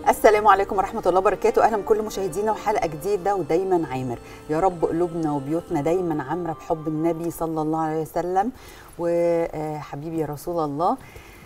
السلام عليكم ورحمة الله وبركاته أهلا بكل مشاهدينا وحلقة جديدة ودايما عامر يا رب قلوبنا وبيوتنا دايما عامرة بحب النبي صلى الله عليه وسلم وحبيبي يا رسول الله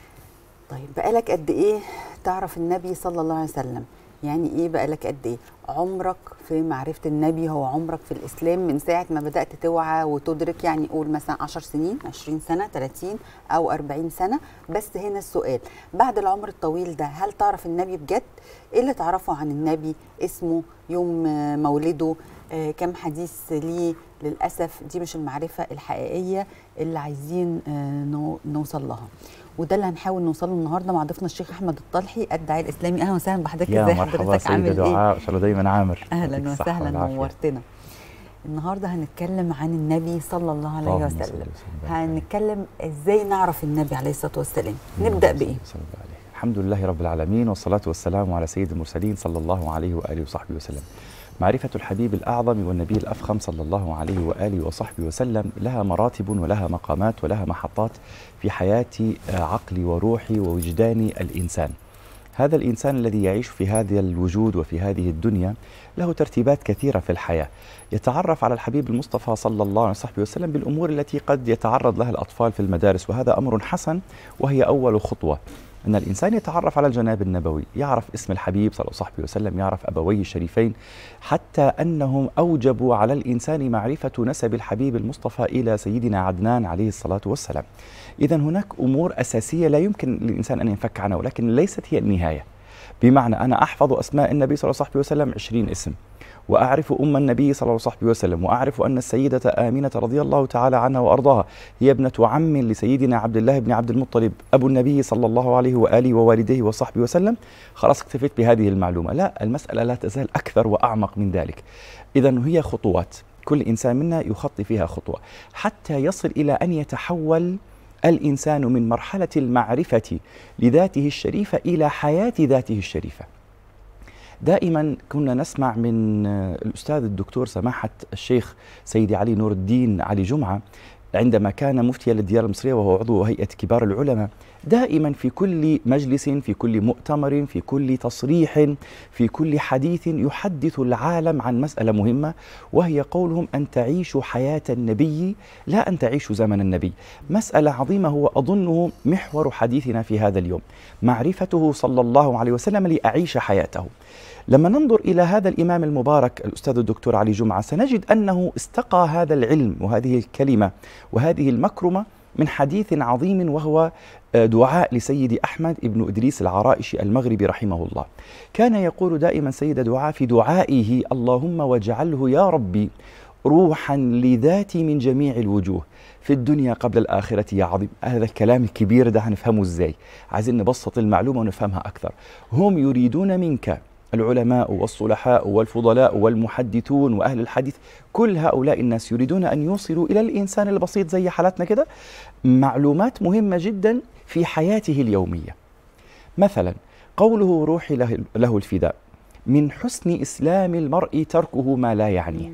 طيب بقالك قد إيه تعرف النبي صلى الله عليه وسلم يعني ايه بقالك قد ايه عمرك في معرفه النبي هو عمرك في الاسلام من ساعه ما بدات توعى وتدرك يعني قول مثلا 10 سنين 20 سنه 30 او 40 سنه بس هنا السؤال بعد العمر الطويل ده هل تعرف النبي بجد ايه اللي تعرفه عن النبي اسمه يوم مولده آه كم حديث ليه للاسف دي مش المعرفه الحقيقيه اللي عايزين آه نوصل لها وده اللي هنحاول نوصله النهارده مع ضيفنا الشيخ احمد الطلحي الداعي الاسلامي اهلا وسهلا بحضرتك يا ازي مرحبا حضرتك سيدة عامل دعاء ايه ان شاء الله دايما عامر اهلا يعطيك الصحة وسهلا والعافية. نورتنا النهارده هنتكلم عن النبي صلى الله عليه اللهم صل وسلم وسلم. هنتكلم ازاي نعرف النبي عليه الصلاه والسلام نبدا بايه صلى الله عليه. الحمد لله رب العالمين والصلاة والسلام على سيد المرسلين صلى الله عليه وآله وصحبه وسلم معرفة الحبيب الأعظم والنبي الأفخم صلى الله عليه وآله وصحبه وسلم لها مراتب ولها مقامات ولها محطات في حياة آه، عقلي وروحي ووجداني الإنسان هذا الإنسان الذي يعيش في هذا الوجود وفي هذه الدنيا له ترتيبات كثيرة في الحياة يتعرف على الحبيب المصطفى صلى الله عليه وصحبه وسلم بالأمور التي قد يتعرض لها الأطفال في المدارس وهذا أمر حسن وهي أول خطوة أن الإنسان يتعرف على الجناب النبوي يعرف اسم الحبيب صلى الله عليه وسلم يعرف أبويه الشريفين حتى أنهم أوجبوا على الإنسان معرفة نسب الحبيب المصطفى إلى سيدنا عدنان عليه الصلاة والسلام إذا هناك أمور أساسية لا يمكن للإنسان أن ينفك عنها ولكن ليست هي النهاية بمعنى أنا أحفظ أسماء النبي صلى الله عليه وسلم عشرين اسم وأعرف أم النبي صلى الله عليه وسلم وأعرف أن السيدة آمنة رضي الله تعالى عنها وأرضاها هي ابنة عم لسيدنا عبد الله بن عبد المطلب أبو النبي صلى الله عليه وآله ووالديه وصحبه وسلم خلاص اكتفيت بهذه المعلومة لا المسألة لا تزال أكثر وأعمق من ذلك إذا هي خطوات كل إنسان منا يخطي فيها خطوة حتى يصل إلى أن يتحول الإنسان من مرحلة المعرفة لذاته الشريفة إلى حياة ذاته الشريفة دائما كنا نسمع من آه، الأستاذ الدكتور سماحة الشيخ سيدي علي نور الدين علي جمعة عندما كان مفتيا للديار المصرية وهو عضو هيئة كبار العلماء دائما في كل مجلس في كل مؤتمر في كل تصريح في كل حديث يحدث العالم عن مسألة مهمة وهي قولهم أن تعيشوا حياة النبي لا أن تعيشوا زمن النبي مسألة عظيمة هو أظنه محور حديثنا في هذا اليوم معرفته صلى الله عليه وسلم لأعيش حياته لما ننظر إلى هذا الإمام المبارك الأستاذ الدكتور علي جمعة سنجد أنه استقى هذا العلم وهذه الكلمة وهذه المكرمة من حديث عظيم وهو آه، دعاء لسيد أحمد ابن إدريس العرائشي المغربي رحمه الله كان يقول دائما سيد دعاء في دعائه اللهم واجعله يا ربي روحا لذاتي من جميع الوجوه في الدنيا قبل الآخرة يا عظيم هذا الكلام الكبير ده هنفهمه ازاي عايزين نبسط المعلومة ونفهمها أكثر هم يريدون منك العلماء والصلحاء والفضلاء والمحدثون واهل الحديث كل هؤلاء الناس يريدون ان يوصلوا الى الانسان البسيط زي حالتنا كده معلومات مهمه جدا في حياته اليوميه. مثلا قوله روحي له, له الفداء من حسن اسلام المرء تركه ما لا يعنيه.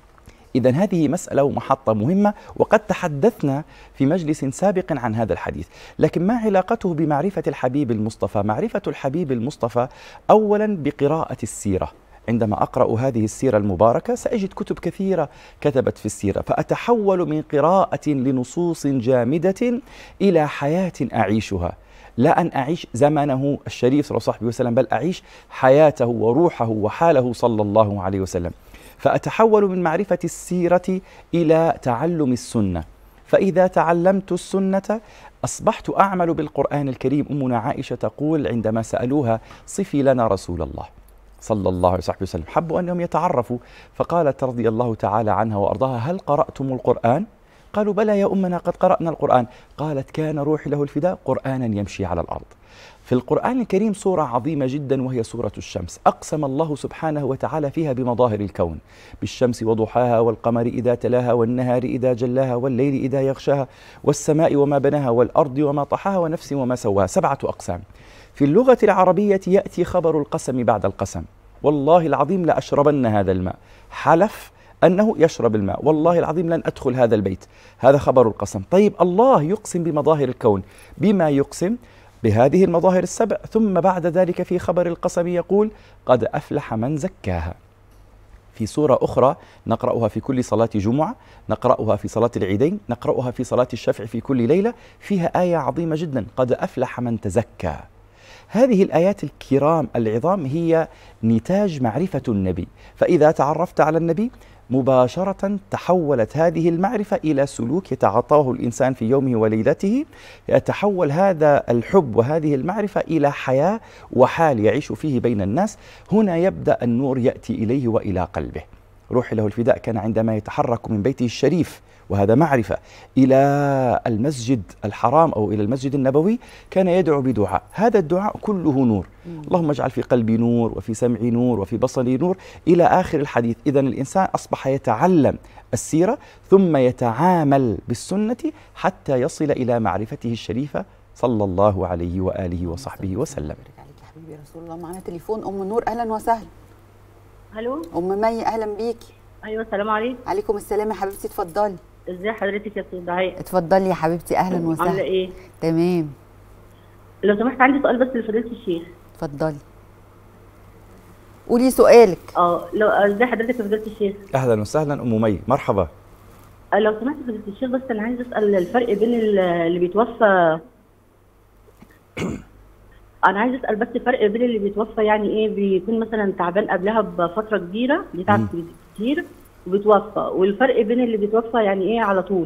إذا هذه مسألة ومحطة مهمة وقد تحدثنا في مجلس سابق عن هذا الحديث لكن ما علاقته بمعرفة الحبيب المصطفى معرفة الحبيب المصطفى أولا بقراءة السيرة عندما أقرأ هذه السيرة المباركة سأجد كتب كثيرة كتبت في السيرة فأتحول من قراءة لنصوص جامدة إلى حياة أعيشها لا أن أعيش زمنه الشريف صلى الله عليه وسلم بل أعيش حياته وروحه وحاله صلى الله عليه وسلم فأتحول من معرفة السيرة إلى تعلم السنة فإذا تعلمت السنة أصبحت أعمل بالقرآن الكريم أمنا عائشة تقول عندما سألوها صفي لنا رسول الله صلى الله عليه وصحبه وسلم حبوا أنهم يتعرفوا فقالت رضي الله تعالى عنها وأرضاها هل قرأتم القرآن؟ قالوا بلى يا أمنا قد قرأنا القرآن قالت كان روحي له الفداء قرآنا يمشي على الأرض في القرآن الكريم سورة عظيمة جدا وهي سورة الشمس أقسم الله سبحانه وتعالى فيها بمظاهر الكون بالشمس وضحاها والقمر إذا تلاها والنهار إذا جلاها والليل إذا يغشاها والسماء وما بناها والأرض وما طحاها ونفس وما سواها سبعة أقسام في اللغة العربية يأتي خبر القسم بعد القسم والله العظيم لأشربن هذا الماء حلف أنه يشرب الماء والله العظيم لن أدخل هذا البيت هذا خبر القسم طيب الله يقسم بمظاهر الكون بما يقسم بهذه المظاهر السبع ثم بعد ذلك في خبر القسم يقول قد أفلح من زكاها في سورة أخرى نقرأها في كل صلاة جمعة نقرأها في صلاة العيدين نقرأها في صلاة الشفع في كل ليلة فيها آية عظيمة جدا قد أفلح من تزكى هذه الآيات الكرام العظام هي نتاج معرفة النبي فإذا تعرفت على النبي مباشرة تحولت هذه المعرفة إلى سلوك يتعاطاه الإنسان في يومه وليلته يتحول هذا الحب وهذه المعرفة إلى حياة وحال يعيش فيه بين الناس هنا يبدأ النور يأتي إليه وإلى قلبه روح له الفداء كان عندما يتحرك من بيته الشريف وهذا معرفة إلى المسجد الحرام أو إلى المسجد النبوي كان يدعو بدعاء هذا الدعاء كله نور مم. اللهم اجعل في قلبي نور وفي سمعي نور وفي بصري نور إلى آخر الحديث إذا الإنسان أصبح يتعلم السيرة ثم يتعامل بالسنة حتى يصل إلى معرفته الشريفة صلى الله عليه وآله وصحبه وسلم حبيبي رسول الله معنا تليفون أم نور أهلا وسهلا الو أم مي أهلا بيكي ايوه السلام عليكم عليكم السلام يا حبيبتي اتفضلي ازي حضرتك يا استاذ دعاء اتفضلي يا حبيبتي اهلا وسهلا عامله ايه تمام لو سمحت عندي سؤال بس لفضيله الشيخ اتفضلي قولي سؤالك اه لو ازي حضرتك يا فضيله الشيخ اهلا وسهلا ام مي مرحبا آه، لو سمحت فضيله الشيخ بس انا عايز اسال الفرق بين ال- اللي بيتوفى انا عايز اسال بس الفرق بين اللي بيتوفى يعني ايه بيكون مثلا تعبان قبلها بفتره كبيره بيتعب كتير وبيتوفى والفرق بين اللي بيتوفى يعني ايه على طول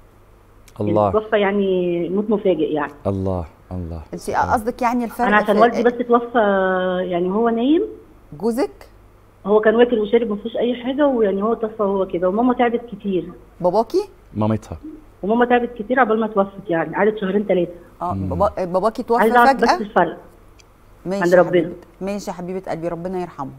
اللي الله بيتوفى يعني موت مفاجئ يعني الله الله انت قصدك يعني الفرق انا عشان في- والدي بس توفى يعني هو نايم جوزك هو كان واكل وشارب ما فيهوش اي حاجه ويعني هو توفى هو كده وماما تعبت كتير باباكي مامتها وماما تعبت كتير عقبال ما توفت يعني قعدت شهرين ثلاثه اه بابا باباكي توفى عايزه اعرف بس فجأة الفرق ماشي عند يا ربنا. حبيبتي. ماشي يا حبيبه قلبي ربنا يرحمه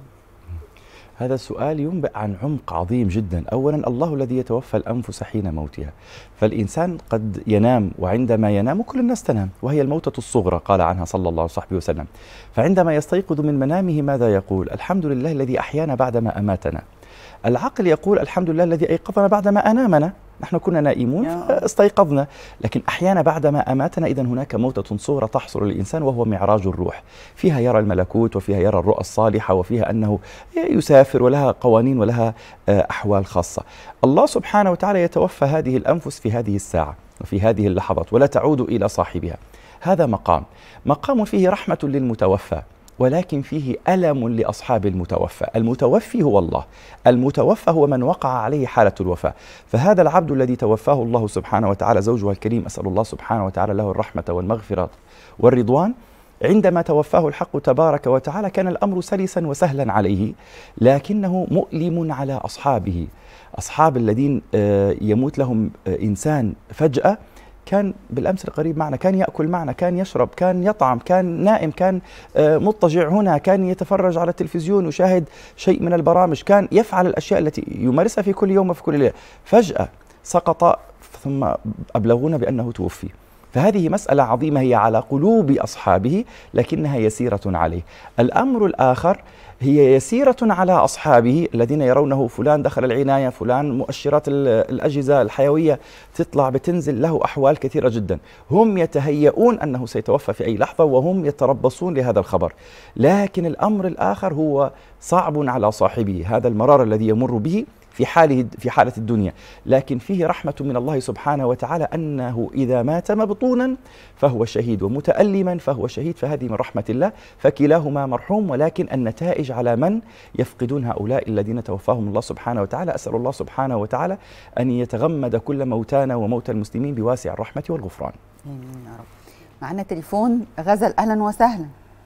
هذا السؤال ينبئ عن عمق عظيم جدا اولا الله الذي يتوفى الانفس حين موتها فالانسان قد ينام وعندما ينام كل الناس تنام وهي الموتة الصغرى قال عنها صلى الله عليه وسلم فعندما يستيقظ من منامه ماذا يقول الحمد لله الذي احيانا بعدما اماتنا العقل يقول الحمد لله الذي ايقظنا بعدما انامنا نحن كنا نائمون يا. فاستيقظنا لكن احيانا بعدما اماتنا اذا هناك موته صغرى تحصل للانسان وهو معراج الروح فيها يرى الملكوت وفيها يرى الرؤى الصالحه وفيها انه يسافر ولها قوانين ولها آه، احوال خاصه الله سبحانه وتعالى يتوفى هذه الانفس في هذه الساعه وفي هذه اللحظات ولا تعود الى صاحبها هذا مقام مقام فيه رحمه للمتوفى ولكن فيه ألم لأصحاب المتوفى المتوفي هو الله المتوفى هو من وقع عليه حالة الوفاة فهذا العبد الذي توفاه الله سبحانه وتعالى زوجها الكريم أسأل الله سبحانه وتعالى له الرحمة والمغفرة والرضوان عندما توفاه الحق تبارك وتعالى كان الأمر سلسا وسهلا عليه لكنه مؤلم على أصحابه أصحاب الذين آه، يموت لهم آه، إنسان فجأة كان بالامس القريب معنا كان ياكل معنا كان يشرب كان يطعم كان نائم كان آه، مضطجع هنا كان يتفرج على التلفزيون يشاهد شيء من البرامج كان يفعل الاشياء التي يمارسها في كل يوم وفي كل ليله فجاه سقط ثم ابلغونا بانه توفي فهذه مسألة عظيمة هي على قلوب أصحابه لكنها يسيرة عليه. الأمر الآخر هي يسيرة على أصحابه الذين يرونه فلان دخل العناية فلان مؤشرات ال- الأجهزة الحيوية تطلع بتنزل له أحوال كثيرة جدا هم يتهيئون أنه سيتوفى في أي لحظة وهم يتربصون لهذا الخبر لكن الأمر الآخر هو صعب على صاحبه هذا المرار الذي يمر به في حاله في حالة الدنيا لكن فيه رحمة من الله سبحانه وتعالى أنه إذا مات مبطونا فهو شهيد ومتألما فهو شهيد فهذه من رحمة الله فكلاهما مرحوم ولكن النتائج على من يفقدون هؤلاء الذين توفاهم الله سبحانه وتعالى أسأل الله سبحانه وتعالى أن يتغمد كل موتانا وموتى المسلمين بواسع الرحمة والغفران امين يا رب معانا تليفون غزل اهلا وسهلا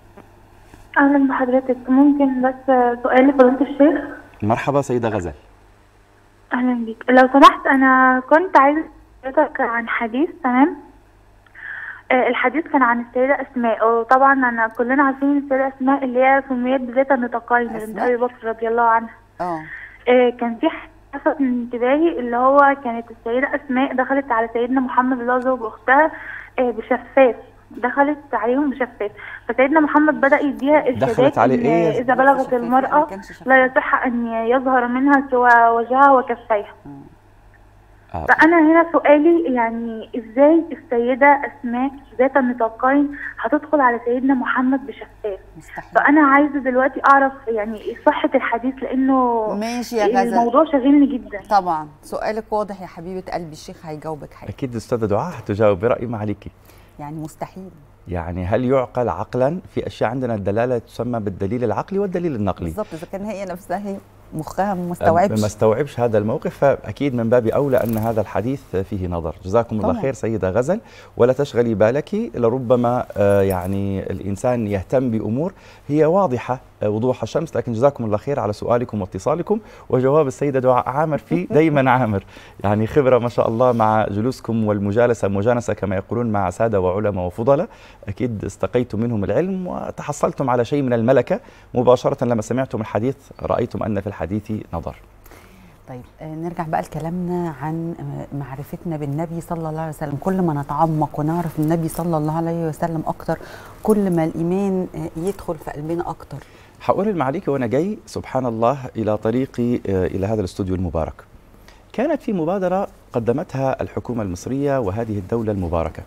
أهلا بحضرتك ممكن بس سؤال لفضيلة الشيخ مرحبا سيدة غزل أهلا بيك لو سمحت أنا كنت عايزة حضرتك عن حديث تمام آه، الحديث كان عن السيدة أسماء وطبعا أنا كلنا عارفين إن السيدة أسماء اللي هي سميت بذات النطاقين بنت أسماء؟ أبي بكر رضي الله عنها اه آه، كان في حدث لفت من انتباهي اللي هو كانت السيدة أسماء دخلت على سيدنا محمد اللي هو زوج أختها آه، بشفاف دخلت عليهم بشفاف فسيدنا محمد بدأ يديها إرشادات عليه إن إيه؟ إذا بلغت شفاف، يعني المرأة كانش شفاف. لا يصح أن يظهر منها سوى وجهها وكفيها آه. فانا هنا سؤالي يعني ازاي السيده اسماء ذات النطاقين هتدخل على سيدنا محمد بشفاف مستحيل فانا عايزه دلوقتي اعرف يعني صحه الحديث لانه ماشي يا غزل الموضوع شاغلني جدا طبعا سؤالك واضح يا حبيبه قلبي الشيخ هيجاوبك حاجه اكيد استاذه دعاء حتجاوب برايي ما عليكي يعني مستحيل يعني هل يعقل عقلا في اشياء عندنا الدلاله تسمى بالدليل العقلي والدليل النقلي بالظبط اذا كان هي نفسها هي مخها ما ما استوعبش استوعبش هذا الموقف فاكيد من باب اولى ان هذا الحديث فيه نظر جزاكم الله طبعاً. خير سيده غزل ولا تشغلي بالك لربما آه، يعني الانسان يهتم بامور هي واضحه آه، وضوح الشمس لكن جزاكم الله خير على سؤالكم واتصالكم وجواب السيده دعاء عامر فيه دائما عامر يعني خبره ما شاء الله مع جلوسكم والمجالسه مجانسه كما يقولون مع ساده وعلماء وفضلاء اكيد استقيتم منهم العلم وتحصلتم على شيء من الملكه مباشره لما سمعتم الحديث رايتم ان في الحديث نظر طيب آه، نرجع بقى لكلامنا عن آه، معرفتنا بالنبي صلى الله عليه وسلم كل ما نتعمق ونعرف النبي صلى الله عليه وسلم اكتر كل ما الايمان آه، يدخل في قلبنا اكتر حقول المعليكي وانا جاي سبحان الله الى طريقي آه، الى هذا الاستوديو المبارك. كانت في مبادره قدمتها الحكومه المصريه وهذه الدوله المباركه.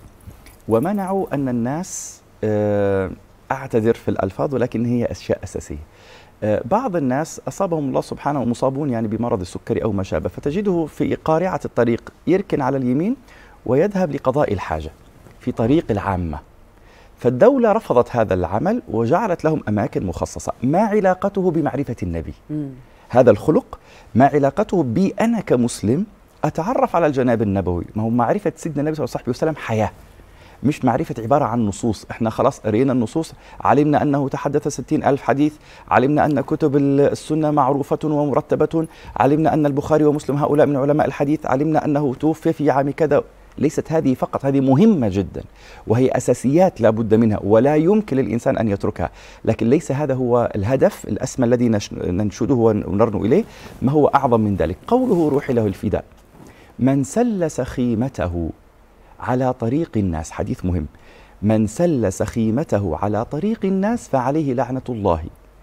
ومنعوا ان الناس آه، اعتذر في الالفاظ ولكن هي اشياء اساسيه. آه، بعض الناس اصابهم الله سبحانه مصابون يعني بمرض السكري او ما شابه فتجده في قارعه الطريق يركن على اليمين ويذهب لقضاء الحاجه في طريق العامه. فالدولة رفضت هذا العمل وجعلت لهم أماكن مخصصة ما علاقته بمعرفة النبي مم. هذا الخلق ما علاقته بي أنا كمسلم أتعرف على الجناب النبوي ما هو معرفة سيدنا النبي صلى الله عليه وسلم حياة مش معرفة عبارة عن نصوص احنا خلاص قرينا النصوص علمنا أنه تحدث ستين ألف حديث علمنا أن كتب السنة معروفة ومرتبة علمنا أن البخاري ومسلم هؤلاء من علماء الحديث علمنا أنه توفي في عام كذا ليست هذه فقط هذه مهمة جدا وهي أساسيات لا بد منها ولا يمكن للإنسان أن يتركها لكن ليس هذا هو الهدف الأسمى الذي نش- ننشده ونرنو إليه ما هو أعظم من ذلك قوله روحي له الفداء من سل سخيمته على طريق الناس حديث مهم من سل سخيمته على طريق الناس فعليه لعنة الله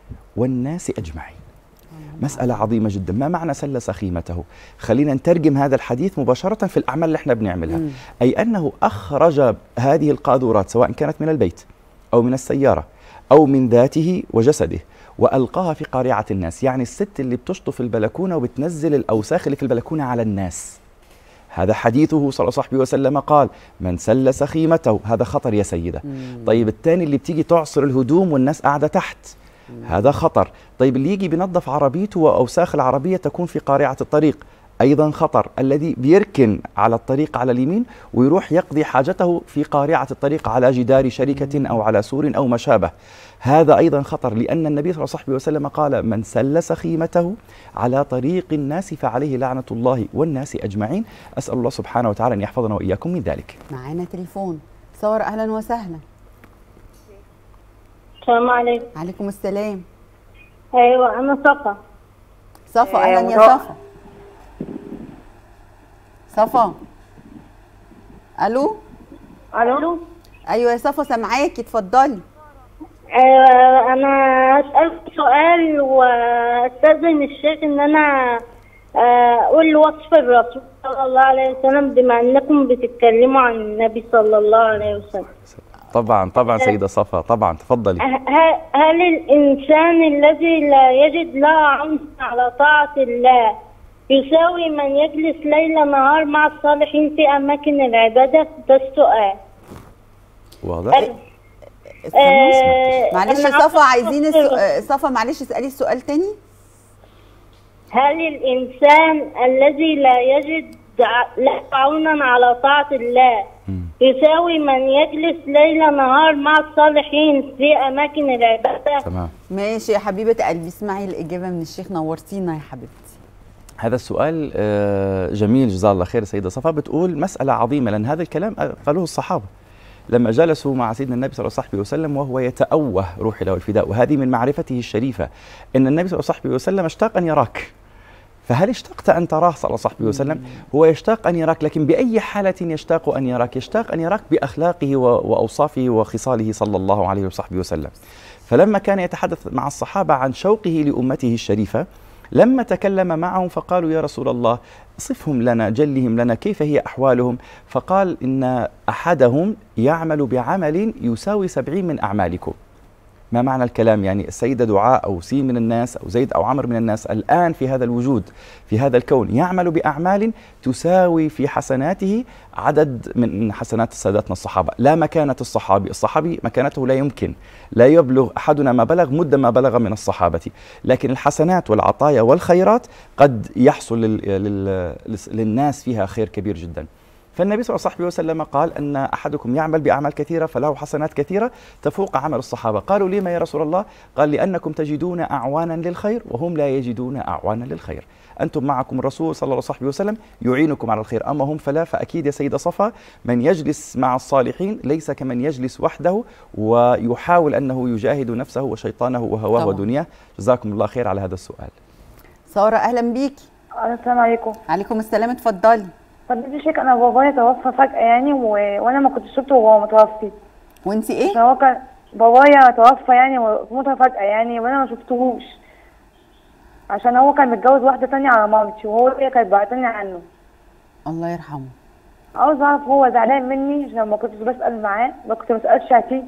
والناس أجمعين مسألة عظيمة جدا ما معنى سل سخيمته خلينا نترجم هذا الحديث مباشرة في الأعمال اللي احنا بنعملها مم. أي أنه أخرج هذه القاذورات سواء كانت من البيت أو من السيارة أو من ذاته وجسده وألقاها في قارعة الناس يعني الست اللي بتشطف البلكونة وبتنزل الأوساخ اللي في البلكونة على الناس هذا حديثه صلى الله عليه وسلم قال من سل سخيمته هذا خطر يا سيدة مم. طيب الثاني اللي بتيجي تعصر الهدوم والناس قاعدة تحت هذا خطر طيب اللي يجي بينظف عربيته وأوساخ العربية تكون في قارعة الطريق أيضا خطر الذي بيركن على الطريق على اليمين ويروح يقضي حاجته في قارعة الطريق على جدار شركة أو على سور أو ما شابه هذا أيضا خطر لأن النبي صلى الله عليه وسلم قال من سل سخيمته على طريق الناس فعليه لعنة الله والناس أجمعين أسأل الله سبحانه وتعالى أن يحفظنا وإياكم من ذلك معانا تليفون سارة اهلا وسهلا السلام عليكم عليكم السلام ايوه انا صفا صفا آه، اهلا يا ورا- صفا صفا الو الو ايوه يا صفا سامعاكي اتفضلي آه، انا هسألك سؤال واستاذن الشيخ ان انا آه، اقول وصف الرسول صلى الله عليه وسلم بما انكم بتتكلموا عن النبي صلى الله عليه وسلم طبعا طبعا سيدة صفا طبعا تفضلي ه- هل الانسان الذي لا يجد له عون على طاعة الله يساوي من يجلس ليل نهار مع الصالحين في اماكن العبادة ده السؤال واضح آه، معلش أنا يا صفا عاوزة عايزين أفسر. السؤ... آه، صفا معلش اسالي السؤال تاني هل الإنسان الذي لا يجد ع- له عونا على طاعة الله مم. يساوي من يجلس ليل نهار مع الصالحين في أماكن العبادة تمام ماشي يا حبيبه قلبي اسمعي الاجابه من الشيخ نورتينا يا حبيبتي هذا السؤال آه، جميل جزاه الله خير سيدة صفا بتقول مسألة عظيمة لأن هذا الكلام قالوه الصحابة لما جلسوا مع سيدنا النبي صلى الله عليه وسلم وهو يتأوه روحي له الفداء وهذه من معرفته الشريفة أن النبي صلى الله عليه وسلم اشتاق أن يراك فهل اشتقت أن تراه صلى الله عليه وسلم هو يشتاق أن يراك لكن بأي حالة يشتاق أن يراك يشتاق أن يراك بأخلاقه و- وأوصافه وخصاله صلى الله عليه وصحبه وسلم فلما كان يتحدث مع الصحابة عن شوقه لأمته الشريفة لما تكلم معهم فقالوا يا رسول الله صفهم لنا جلهم لنا كيف هي أحوالهم فقال إن أحدهم يعمل بعمل يساوي سبعين من أعمالكم ما معنى الكلام يعني السيدة دعاء أو سي من الناس أو زيد أو عمر من الناس الآن في هذا الوجود في هذا الكون يعمل بأعمال تساوي في حسناته عدد من حسنات سادتنا الصحابة لا مكانة الصحابي الصحابي مكانته لا يمكن لا يبلغ أحدنا ما بلغ مد ما بلغ من الصحابة لكن الحسنات والعطايا والخيرات قد يحصل لل... لل... للناس فيها خير كبير جدا فالنبي صلى الله عليه وسلم قال أن أحدكم يعمل بأعمال كثيرة فله حسنات كثيرة تفوق عمل الصحابة قالوا لما يا رسول الله قال لأنكم تجدون أعوانا للخير وهم لا يجدون أعوانا للخير أنتم معكم الرسول صلى الله عليه وسلم يعينكم على الخير أما هم فلا فأكيد يا سيدة صفا من يجلس مع الصالحين ليس كمن يجلس وحده ويحاول أنه يجاهد نفسه وشيطانه وهواه طبعا. ودنياه جزاكم الله خير على هذا السؤال ساره اهلا بيكي السلام عليكم عليكم السلام اتفضلي فضيلة الشيخ انا بابايا توفى فجأة يعني و... وانا ما كنتش شفته وهو متوفي وانت ايه عشان هو كان بابايا توفى يعني وموت فجأة يعني وانا ما شفتهوش عشان هو كان متجوز واحدة تانية على مامتي وهو هي كانت بعتني عنه الله يرحمه عاوز اعرف هو زعلان مني عشان ما كنتش بسأل معاه ما كنت بسألش عليه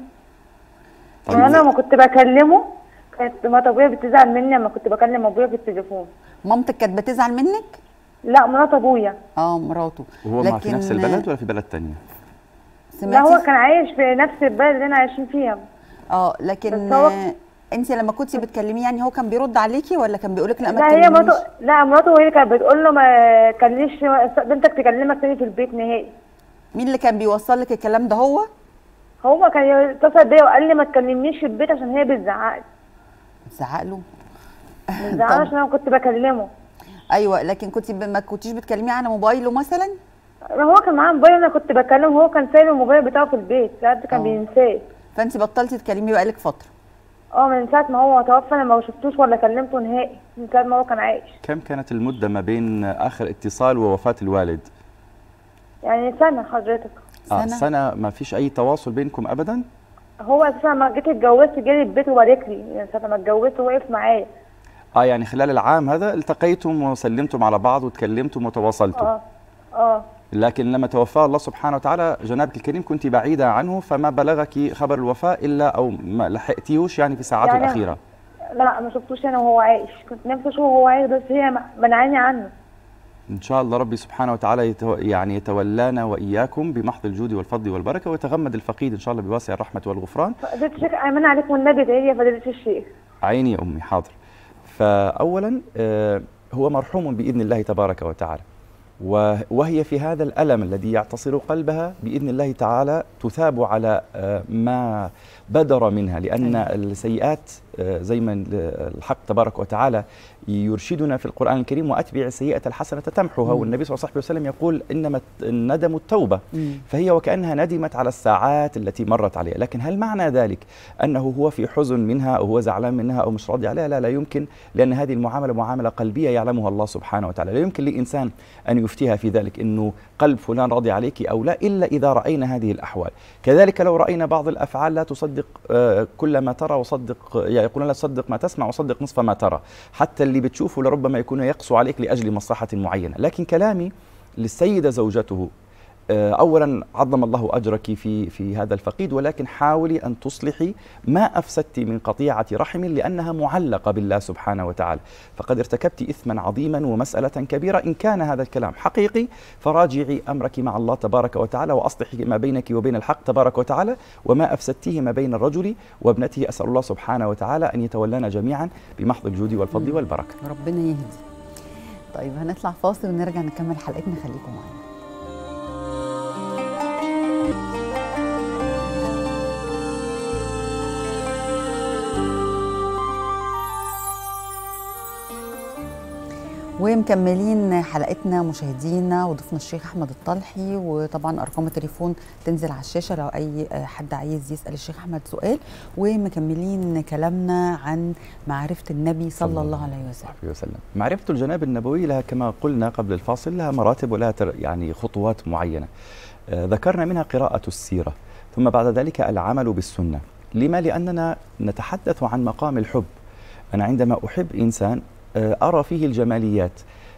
طيب. وانا ما كنت بكلمه كانت مرات ابويا بتزعل مني لما كنت بكلم ابويا في التليفون مامتك كانت بتزعل منك لا مرات ابويا اه مراته وهو ما في نفس البلد ولا في بلد تانية لا هو سمعتي كان عايش في نفس البلد اللي انا عايشين فيها اه لكن بس هو- آه، انت لما كنتي بتكلميه يعني هو كان بيرد عليكي ولا كان بيقولك لا ما لا هي تكلمنيش مراته لا مراته هي كانت بتقول له ما تكلمنيش بنتك تكلمك تاني في البيت نهائي مين اللي كان بيوصل لك الكلام ده هو هو كان يتصل بيا وقال لي ما تكلمنيش في البيت عشان هي بتزعق زعق له بتزعق طب. عشان انا كنت بكلمه ايوه لكن كنت ب... ما كنتيش بتكلميه على موبايله مثلا هو كان معاه موبايل انا كنت بكلمه هو كان سايب الموبايل بتاعه في البيت ساعات كان آه. بينساه فانت بطلتي تكلميه بقالك فتره اه من ساعه ما هو توفى انا ما شفتوش ولا كلمته نهائي من ساعه ما هو كان عايش كم كانت المدة ما بين آخر اتصال ووفاة الوالد؟ يعني سنه حضرتك آه سنة؟ سنة ما فيش أي تواصل بينكم أبدا؟ هو اساسا لما جيت اتجوزت جالي البيت وبارك لي يعني ساعه ما اتجوزت وقف معايا اه يعني خلال العام هذا التقيتم وسلمتم على بعض وتكلمتم وتواصلتم اه اه لكن لما توفاه الله سبحانه وتعالى جنابك الكريم كنت بعيدة عنه فما بلغك خبر الوفاة إلا أو ما لحقتيوش يعني في ساعاته يعني- الأخيرة لا ما شفتوش انا وهو عايش كنت نفسي اشوفه وهو عايش بس هي منعاني عنه إن شاء الله ربي سبحانه وتعالى يتو يعني يتولانا وإياكم بمحض الجود والفضل والبركة ويتغمد الفقيد إن شاء الله بواسع الرحمة والغفران فضيلة الشيخ أيمن عليكم والنبي ادعي لي يا فضيلة الشيخ عيني يا أمي حاضر فأولا آه، هو مرحوم بإذن الله تبارك وتعالى و- وهي في هذا الألم الذي يعتصر قلبها بإذن الله تعالى تثاب على آه، ما بدر منها لأن السيئات آه، زي ما الحق تبارك وتعالى يرشدنا في القرآن الكريم وأتبع السيئة الحسنة تمحها مم. والنبي صلى الله عليه وسلم يقول إنما الندم التوبة مم. فهي وكأنها ندمت على الساعات التي مرت عليها لكن هل معنى ذلك أنه هو في حزن منها أو هو زعلان منها أو مش راضي عليها لا لا يمكن لأن هذه المعاملة معاملة قلبية يعلمها الله سبحانه وتعالى لا يمكن لإنسان أن يفتيها في ذلك أنه قلب فلان راضي عليك أو لا إلا إذا رأينا هذه الأحوال كذلك لو رأينا بعض الأفعال لا تصدق آه، كل ما ترى وصدق يعني يقولون لا تصدق ما تسمع وصدق نصف ما ترى حتى اللي بتشوفه لربما يكون يقسو عليك لأجل مصلحة معينة لكن كلامي للسيدة زوجته آه، اولا عظم الله اجرك في في هذا الفقيد ولكن حاولي ان تصلحي ما افسدت من قطيعه رحم لانها معلقه بالله سبحانه وتعالى فقد ارتكبت اثما عظيما ومساله كبيره ان كان هذا الكلام حقيقي فراجعي امرك مع الله تبارك وتعالى واصلحي ما بينك وبين الحق تبارك وتعالى وما افسدتيه ما بين الرجل وابنته اسال الله سبحانه وتعالى ان يتولانا جميعا بمحض الجود والفضل مم. والبركه ربنا يهدي طيب هنطلع فاصل ونرجع نكمل حلقتنا خليكم معانا ومكملين حلقتنا مشاهدينا وضيفنا الشيخ احمد الطلحي وطبعا ارقام التليفون تنزل على الشاشه لو اي حد عايز يسال الشيخ احمد سؤال ومكملين كلامنا عن معرفه النبي صلى الله عليه وسلم وصحبه وسلم معرفة الجناب النبوي لها كما قلنا قبل الفاصل لها مراتب ولها تر- يعني خطوات معينة آه، ذكرنا منها قراءة السيرة ثم بعد ذلك العمل بالسنة لما لأننا نتحدث عن مقام الحب أنا عندما أحب إنسان آه، ارى فيه الجماليات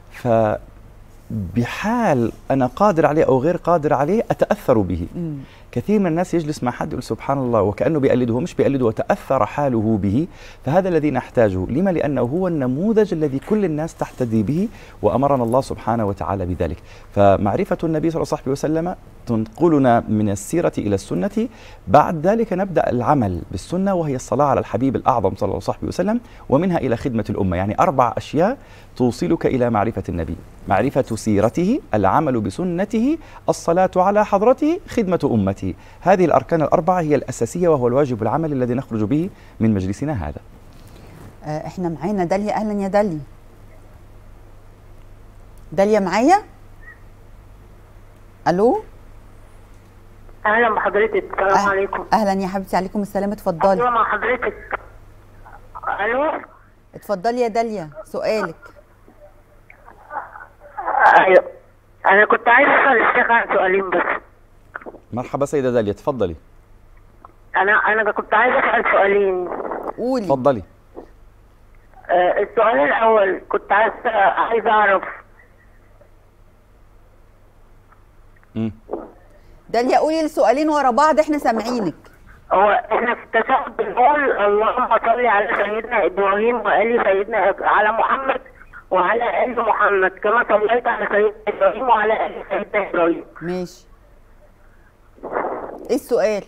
فبحال انا قادر عليه او غير قادر عليه اتاثر به مم. كثير من الناس يجلس مع حد يقول سبحان الله وكانه بيقلده هو مش بيقلده وتاثر حاله به فهذا الذي نحتاجه لما لانه هو النموذج الذي كل الناس تحتذي به وامرنا الله سبحانه وتعالى بذلك فمعرفه النبي صلى الله عليه وسلم تنقلنا من السيره الى السنه بعد ذلك نبدا العمل بالسنه وهي الصلاه على الحبيب الاعظم صلى الله عليه وسلم ومنها الى خدمه الامه يعني اربع اشياء توصلك الى معرفه النبي معرفه سيرته العمل بسنته الصلاه على حضرته خدمه امته هذه الاركان الاربعه هي الاساسيه وهو الواجب العملي الذي نخرج به من مجلسنا هذا آه، احنا معانا داليا اهلا يا داليا داليا معايا الو اهلا بحضرتك السلام أه- عليكم اهلا يا حبيبتي عليكم السلام اتفضلي ايوه مع حضرتك الو اتفضلي يا داليا سؤالك ايوه انا كنت عايز اسال الشيخ عن سؤالين بس مرحبا سيده داليا تفضلي انا انا كنت عايز اسال سؤالين قولي تفضلي آه السؤال الاول كنت عايز عايز اعرف مم. داليا قولي السؤالين ورا بعض احنا سامعينك هو احنا في التشهد بنقول اللهم صل على سيدنا ابراهيم وال سيدنا إب- على محمد وعلى ال محمد كما صليت على سيدنا ابراهيم وعلى ال سيدنا ابراهيم ماشي ايه السؤال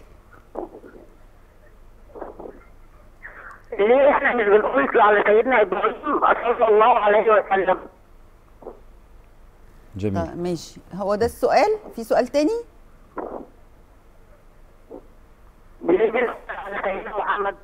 ليه احنا مش بنقول على سيدنا ابراهيم صلى الله عليه وسلم جميل طيب ماشي هو ده السؤال في سؤال تاني ليه بنقول على سيدنا محمد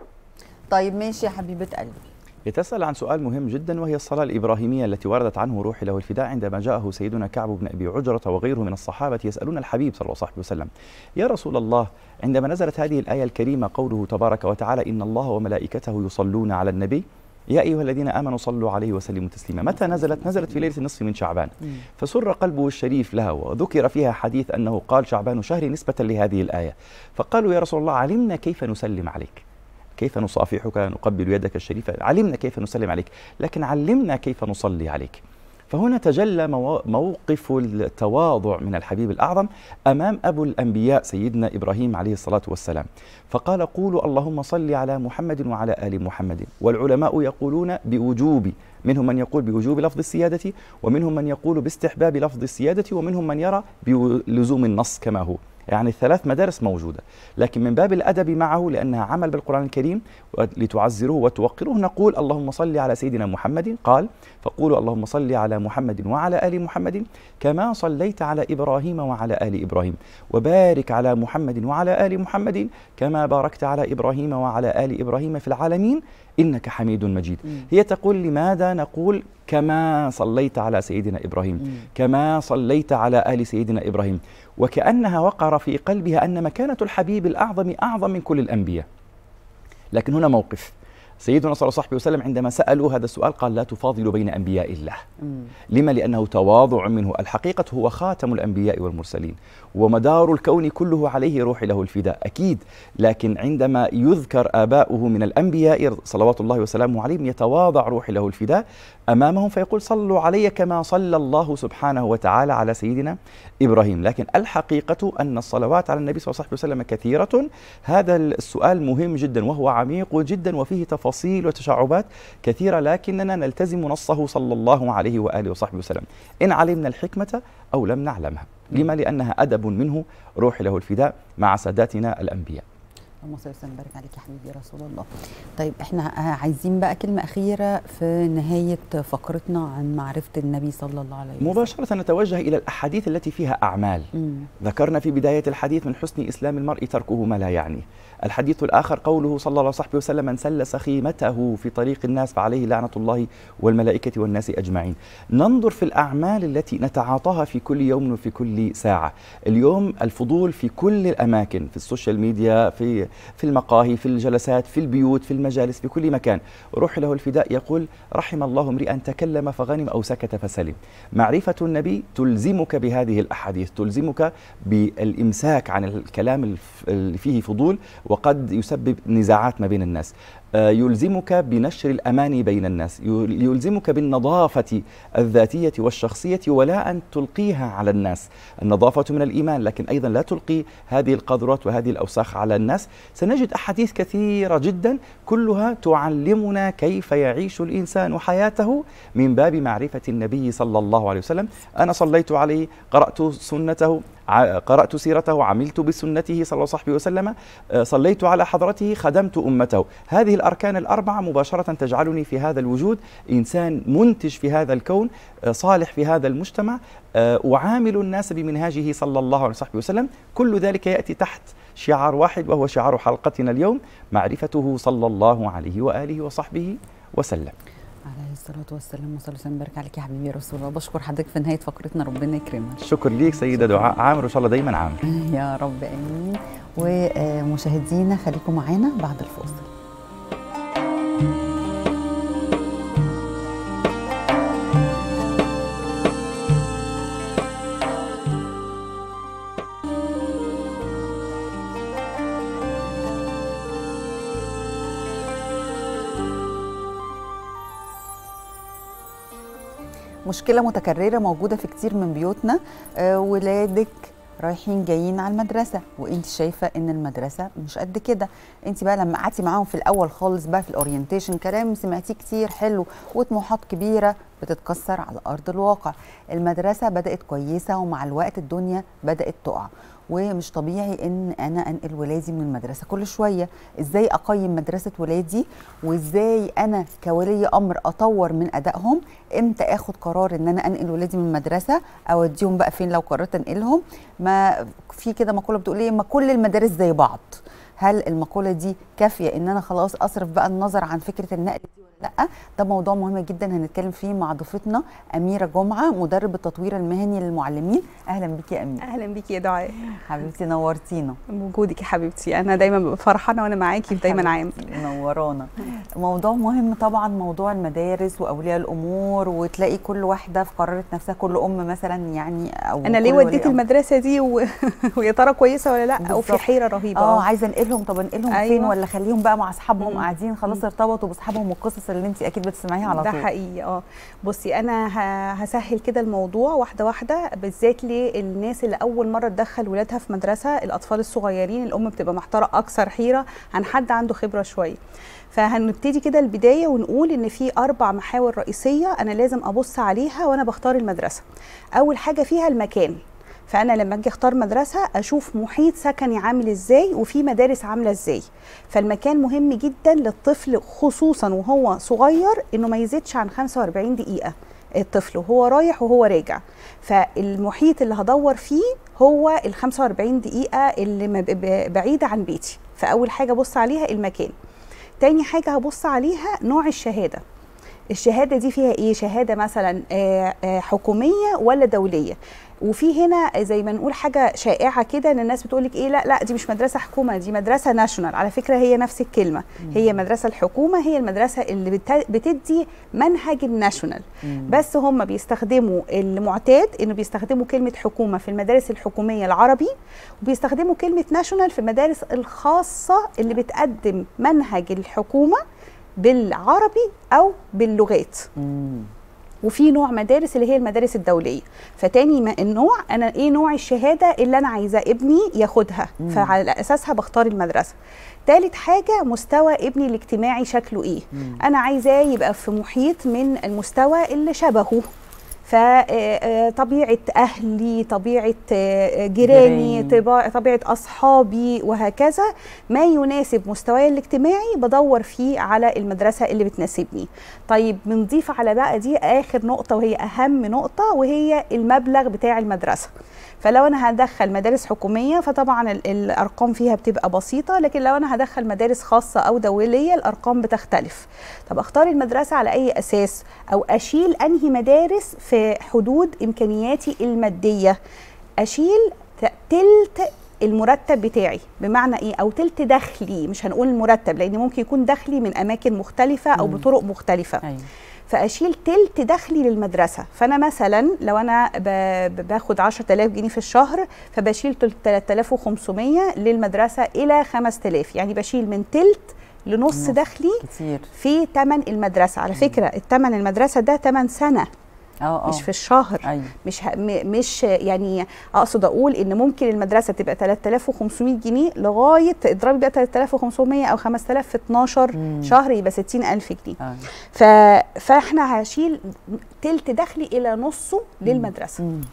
طيب ماشي يا حبيبه قلبي يتساءل عن سؤال مهم جدا وهي الصلاة الإبراهيمية التي وردت عنه روحي له الفداء عندما جاءه سيدنا كعب بن أبي عجرة وغيره من الصحابة يسألون الحبيب صلى الله عليه وسلم يا رسول الله عندما نزلت هذه الآية الكريمة قوله تبارك وتعالى إن الله وملائكته يصلون على النبي يا أيها الذين آمنوا صلوا عليه وسلموا تسليما متى نزلت؟ نزلت في ليلة النصف من شعبان فسر قلبه الشريف لها وذكر فيها حديث أنه قال شعبان شهر نسبة لهذه الآية فقالوا يا رسول الله علمنا كيف نسلم عليك كيف نصافحك نقبل يدك الشريفة علمنا كيف نسلم عليك لكن علمنا كيف نصلي عليك فهنا تجلى مو- موقف التواضع من الحبيب الأعظم أمام أبو الأنبياء سيدنا إبراهيم عليه الصلاة والسلام فقال قولوا اللهم صل على محمد وعلى آل محمد والعلماء يقولون بوجوب منهم من يقول بوجوب لفظ السيادة ومنهم من يقول باستحباب لفظ السيادة ومنهم من يرى بلزوم النص كما هو يعني الثلاث مدارس موجودة لكن من باب الأدب معه لأنها عمل بالقرآن الكريم لتعزروه وتوقروه نقول اللهم صل على سيدنا محمد قال فقولوا اللهم صل على محمد وعلى آل محمد كما صليت على إبراهيم وعلى آل إبراهيم وبارك على محمد وعلى آل محمد كما باركت على إبراهيم وعلى آل إبراهيم في العالمين إنك حميد مجيد هي تقول لماذا نقول كما صليت على سيدنا إبراهيم كما صليت على آل سيدنا إبراهيم وكأنها وقر في قلبها أن مكانة الحبيب الأعظم أعظم من كل الأنبياء لكن هنا موقف سيدنا صلى الله عليه وسلم عندما سألوا هذا السؤال قال لا تفاضل بين أنبياء الله لما لأنه تواضع منه الحقيقة هو خاتم الأنبياء والمرسلين ومدار الكون كله عليه روح له الفداء أكيد لكن عندما يذكر آباؤه من الأنبياء صلوات الله وسلامه عليهم يتواضع روح له الفداء أمامهم فيقول صلوا علي كما صلى الله سبحانه وتعالى على سيدنا إبراهيم لكن الحقيقة أن الصلوات على النبي صلى الله عليه وسلم كثيرة هذا السؤال مهم جدا وهو عميق جدا وفيه تفاصيل وتشعبات كثيرة لكننا نلتزم نصه صلى الله عليه وآله وصحبه وسلم إن علمنا الحكمة أو لم نعلمها لما لأنها أدب منه روح له الفداء مع ساداتنا الأنبياء اللهم صل وسلم وبارك عليك يا حبيبي يا رسول الله طيب احنا عايزين بقى كلمه اخيره في نهايه فقرتنا عن معرفه النبي صلى الله عليه وسلم مباشرة نتوجه إلى الأحاديث التي فيها أعمال مم. ذكرنا في بداية الحديث من حسن إسلام المرء تركه ما لا يعنيه الحديث الآخر قوله صلى الله عليه وسلم من سل سخيمته في طريق الناس فعليه لعنة الله والملائكة والناس أجمعين ننظر في الأعمال التي نتعاطاها في كل يوم وفي كل ساعة اليوم الفضول في كل الأماكن في السوشيال ميديا في في المقاهي في الجلسات في البيوت في المجالس في كل مكان روح له الفداء يقول رحم الله امرئا تكلم فغنم أو سكت فسلم معرفة النبي تلزمك بهذه الأحاديث تلزمك بالإمساك عن الكلام الف- اللي فيه فضول وقد يسبب نزاعات ما بين الناس آه، يلزمك بنشر الأمان بين الناس يل- يلزمك بالنظافة الذاتية والشخصية ولا أن تلقيها على الناس النظافة من الإيمان لكن أيضا لا تلقي هذه القذرات وهذه الأوساخ على الناس سنجد أحاديث كثيرة جدا كلها تعلمنا كيف يعيش الإنسان حياته من باب معرفة النبي صلى الله عليه وسلم أنا صليت عليه قرأت سنته ع- قرأت سيرته عملت بسنته صلى الله عليه وسلم آه، صليت على حضرته خدمت أمته هذه الأركان الأربعة مباشرة تجعلني في هذا الوجود إنسان منتج في هذا الكون آه، صالح في هذا المجتمع آه، أعامل الناس بمنهاجه صلى الله عليه وسلم كل ذلك يأتي تحت شعار واحد وهو شعار حلقتنا اليوم معرفته صلى الله عليه وآله وصحبه وسلم عليه الصلاة والسلام وصلى وسلم وبارك عليك يا حبيبي يا رسول الله بشكر حضرتك في نهاية فقرتنا ربنا يكرمك شكر ليك سيدة دعاء عامر وإن شاء الله دايما عامر يا رب امين ومشاهدينا خليكم معانا بعد الفاصل مشكلة متكررة موجودة في كتير من بيوتنا آه، ولادك رايحين جايين على المدرسة وانت شايفة ان المدرسة مش قد كده انت بقى لما قعدتي معاهم في الاول خالص بقى في الاورينتيشن كلام سمعتيه كتير حلو وطموحات كبيرة بتتكسر على ارض الواقع المدرسة بدأت كويسة ومع الوقت الدنيا بدأت تقع ومش طبيعي ان انا انقل ولادي من المدرسه كل شويه ازاي اقيم مدرسه ولادي وازاي انا كولي امر اطور من ادائهم امتى اخد قرار ان انا انقل ولادي من المدرسه اوديهم بقى فين لو قررت انقلهم ما في كده مقوله بتقول ايه ما كل المدارس زي بعض هل المقوله دي كافيه ان انا خلاص اصرف بقى النظر عن فكره النقل دي ولا لا ده موضوع مهم جدا هنتكلم فيه مع ضيفتنا اميره جمعه مدرب التطوير المهني للمعلمين اهلا بيكي يا اميره اهلا بيكي يا دعاء حبيبتي نورتينا بوجودك يا حبيبتي انا دايما ببقى فرحانه وانا معاكي دايما عام منورانا موضوع مهم طبعا موضوع المدارس واولياء الامور وتلاقي كل واحده في قررت نفسها كل ام مثلا يعني او انا ليه كل ولي وديت أمر. المدرسه دي و... ويا ترى كويسه ولا لا او في بالظبط. حيره رهيبه اه عايزه انقلهم طب انقلهم أيوة. فين أيوة. ولا خليهم بقى مع اصحابهم مم. قاعدين خلاص ارتبطوا باصحابهم والقصص اللي انت اكيد بتسمعيها على ده طول حقيقي اه بصي انا ه- هسهل كده الموضوع واحده واحده بالذات للناس اللي اول مره تدخل ولادها في مدرسه الاطفال الصغيرين الام بتبقى محتاره اكثر حيره عن حد عنده خبره شويه فهنبتدي كده البدايه ونقول ان في اربع محاور رئيسيه انا لازم ابص عليها وانا بختار المدرسه اول حاجه فيها المكان فانا لما اجي اختار مدرسه اشوف محيط سكني عامل ازاي وفي مدارس عامله ازاي فالمكان مهم جدا للطفل خصوصا وهو صغير انه ما يزيدش عن 45 دقيقه الطفل وهو رايح وهو راجع فالمحيط اللي هدور فيه هو ال 45 دقيقه اللي ما ب- ب- بعيده عن بيتي فاول حاجه ابص عليها المكان تاني حاجه هبص عليها نوع الشهاده الشهاده دي فيها ايه شهاده مثلا آه، آه، حكوميه ولا دوليه وفي هنا زي ما نقول حاجه شائعه كده ان الناس بتقول لك ايه لا لا دي مش مدرسه حكومه دي مدرسه ناشونال على فكره هي نفس الكلمه هي مدرسه الحكومه هي المدرسه اللي بت- بتدي منهج الناشونال بس هم بيستخدموا المعتاد انه بيستخدموا كلمه حكومه في المدارس الحكوميه العربي وبيستخدموا كلمه ناشونال في المدارس الخاصه اللي بتقدم منهج الحكومه بالعربي او باللغات مم. وفي نوع مدارس اللي هي المدارس الدوليه فتاني ما النوع انا ايه نوع الشهاده اللي انا عايزاه ابني ياخدها فعلى اساسها بختار المدرسه تالت حاجة مستوى ابني الاجتماعي شكله ايه انا عايزاه يبقى في محيط من المستوى اللي شبهه فطبيعة أهلي طبيعة آه، جيراني جيراني. طباع- طبيعة أصحابي وهكذا ما يناسب مستواي الاجتماعي بدور فيه على المدرسة اللي بتناسبني طيب بنضيف على بقى دي آخر نقطة وهي أهم نقطة وهي المبلغ بتاع المدرسة فلو انا هدخل مدارس حكوميه فطبعا ال- الارقام فيها بتبقى بسيطه لكن لو انا هدخل مدارس خاصه او دوليه الارقام بتختلف طب اختار المدرسه على اي اساس او اشيل انهي مدارس في حدود امكانياتي الماديه اشيل ت- تلت المرتب بتاعي بمعنى ايه او تلت دخلي مش هنقول المرتب لان ممكن يكون دخلي من اماكن مختلفه او بطرق مختلفه ايوه فاشيل تلت دخلي للمدرسه فانا مثلا لو انا ب- ب- باخد 10000 جنيه في الشهر فبشيل تل- 3500 للمدرسه الى 5000 يعني بشيل من تلت لنص نص. دخلي كتير في ثمن المدرسه على فكره الثمن المدرسه ده ثمن سنه اه اه مش في الشهر ايوه مش ه... م- مش يعني اقصد اقول ان ممكن المدرسه تبقى 3500 جنيه لغايه اضربي بقى 3500 او 5000 في 12 مم. شهر يبقى 60000 جنيه آه. ف... فاحنا هشيل تلت دخلي الى نصه للمدرسه مم.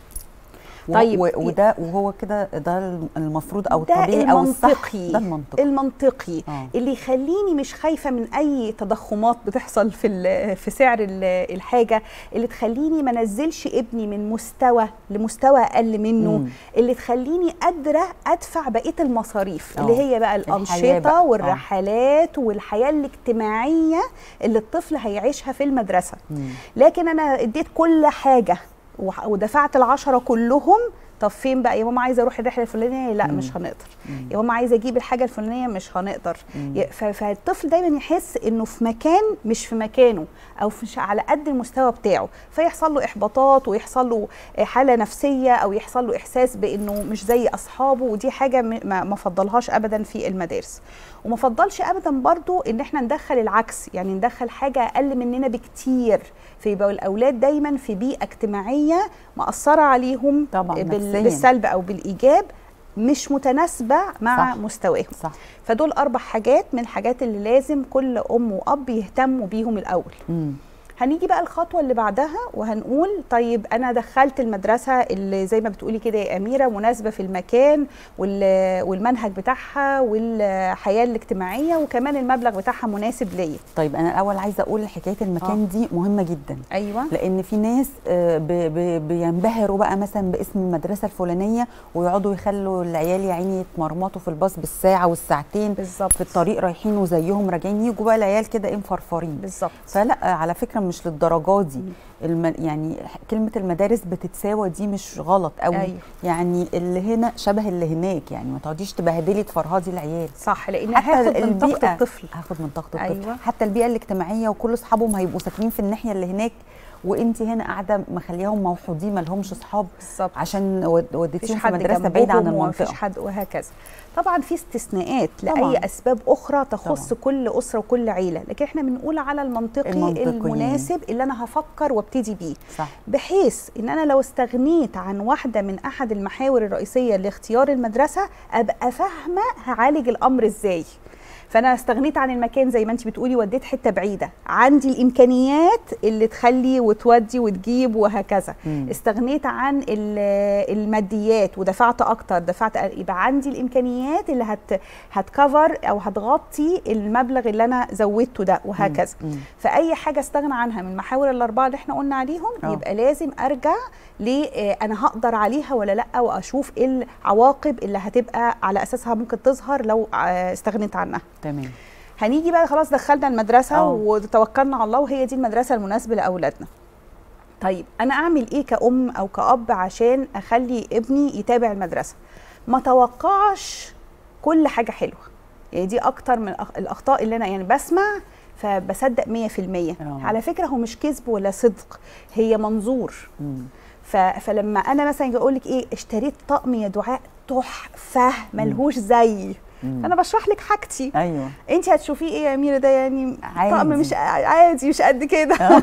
طيب. و- و- وده وهو كده ده المفروض او ده الطبيعي او الصح المنطقي. ده المنطقي المنطقي آه. اللي يخليني مش خايفه من اي تضخمات بتحصل في ال- في سعر ال- الحاجه اللي تخليني ما انزلش ابني من مستوى لمستوى اقل منه مم. اللي تخليني قادره ادفع بقيه المصاريف آه. اللي هي بقى الحياة الانشطه بقى. آه. والرحلات والحياه الاجتماعيه اللي الطفل هيعيشها في المدرسه مم. لكن انا اديت كل حاجه وح- ودفعت العشرة كلهم طب فين بقى يا ماما عايزه اروح الرحله الفلانيه لا مم. مش هنقدر مم. يا ماما عايزه اجيب الحاجه الفلانيه مش هنقدر مم. ي- ف- فالطفل دايما يحس انه في مكان مش في مكانه او مش على قد المستوى بتاعه فيحصل له احباطات ويحصل له حاله نفسيه او يحصل له احساس بانه مش زي اصحابه ودي حاجه م- ما ما فضلهاش ابدا في المدارس وما فضلش ابدا برضو ان احنا ندخل العكس يعني ندخل حاجه اقل مننا بكتير فيبقى الاولاد دايما في بيئه اجتماعيه مأثره عليهم طبعاً بال- نفسياً. بالسلب او بالايجاب مش متناسبه مع صح. مستواهم صح فدول اربع حاجات من الحاجات اللي لازم كل ام واب يهتموا بيهم الاول مم. هنيجي بقى الخطوه اللي بعدها وهنقول طيب انا دخلت المدرسه اللي زي ما بتقولي كده يا اميره مناسبه في المكان وال- والمنهج بتاعها والحياه الاجتماعيه وكمان المبلغ بتاعها مناسب ليا طيب انا الاول عايزه اقول حكايه المكان دي مهمه جدا ايوه لان في ناس آه، ب- ب- بينبهروا بقى مثلا باسم المدرسه الفلانيه ويقعدوا يخلوا العيال يا عيني يتمرمطوا في الباص بالساعه والساعتين بالظبط في الطريق رايحين وزيهم راجعين يجوا بقى العيال كده ايه مفرفرين بالظبط فلا على فكره مش للدرجات دي الم... يعني كلمه المدارس بتتساوى دي مش غلط قوي أيوة. يعني اللي هنا شبه اللي هناك يعني ما تقعديش تبهدلي تفرهدي العيال صح لان حتى هاخد من طاقه البيئة- الطفل هاخد من طاقه الطفل أيوة. حتى البيئه الاجتماعيه وكل اصحابهم هيبقوا ساكنين في الناحيه اللي هناك وانت هنا قاعده مخلياهم موحودين ما لهمش اصحاب بالظبط عشان ود- مفيش وديتيهم في حد مدرسه بعيده عن جنبهم ومفيش المنطقه حد وهكذا طبعا في استثناءات طبعاً. لاي اسباب اخرى تخص طبعاً. كل اسره وكل عيله لكن احنا بنقول على المنطقي, المنطقي. المناسب اللي انا هفكر وابتدي بيه صح بحيث ان انا لو استغنيت عن واحده من احد المحاور الرئيسيه لاختيار المدرسه ابقى فاهمه هعالج الامر ازاي فانا استغنيت عن المكان زي ما انت بتقولي وديت حته بعيده عندي الامكانيات اللي تخلي وتودي وتجيب وهكذا مم. استغنيت عن ال- الماديات ودفعت اكتر دفعت أقل. يبقى عندي الامكانيات اللي هت هتكفر او هتغطي المبلغ اللي انا زودته ده وهكذا مم. فاي حاجه استغنى عنها من المحاور الاربعه اللي احنا قلنا عليهم آه. يبقى لازم ارجع ل آه، انا هقدر عليها ولا لا واشوف ايه العواقب اللي هتبقى على اساسها ممكن تظهر لو آه، استغنيت عنها تمام هنيجي بقى خلاص دخلنا المدرسه آه. وتوكلنا على الله وهي دي المدرسه المناسبه لاولادنا طيب انا اعمل ايه كأم او كأب عشان اخلي ابني يتابع المدرسه ما توقعش كل حاجه حلوه يعني دي اكتر من الأخ- الاخطاء اللي انا يعني بسمع فبصدق 100% آه. على فكره هو مش كذب ولا صدق هي منظور مم. ف... فلما انا مثلا اقول لك ايه اشتريت طقم يا دعاء تحفه ملهوش زي مم. انا بشرح لك حاجتي ايوه انت هتشوفيه ايه يا اميره ده يعني عادي. طقم مش عادي مش قد كده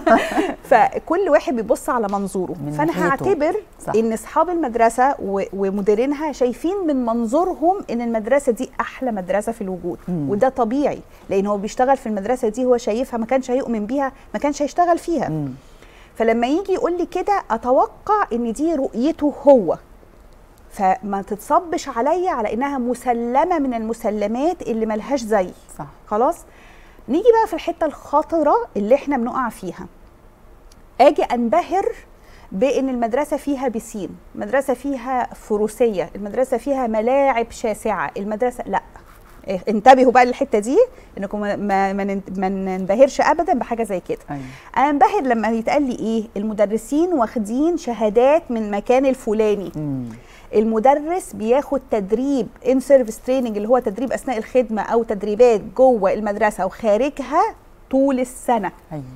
فكل واحد بيبص على منظوره من فانا ناحيته. هعتبر صح. ان اصحاب المدرسه و- ومديرينها شايفين من منظورهم ان المدرسه دي احلى مدرسه في الوجود مم. وده طبيعي لان هو بيشتغل في المدرسه دي هو شايفها ما كانش هيؤمن بيها ما كانش هيشتغل فيها مم. فلما يجي يقول لي كده اتوقع ان دي رؤيته هو فما تتصبش عليا على انها مسلمه من المسلمات اللي ملهاش زي صح خلاص نيجي بقى في الحته الخطره اللي احنا بنقع فيها اجي انبهر بان المدرسه فيها بسين المدرسه فيها فروسيه المدرسه فيها ملاعب شاسعه المدرسه لا إيه، انتبهوا بقى للحته دي انكم ما ما ما نن- ما ننبهرش ابدا بحاجه زي كده ايوه انا انبهر لما يتقال لي ايه المدرسين واخدين شهادات من المكان الفلاني مم. المدرس بياخد تدريب ان سيرفيس تريننج اللي هو تدريب اثناء الخدمه او تدريبات جوه المدرسه وخارجها طول السنه ايوه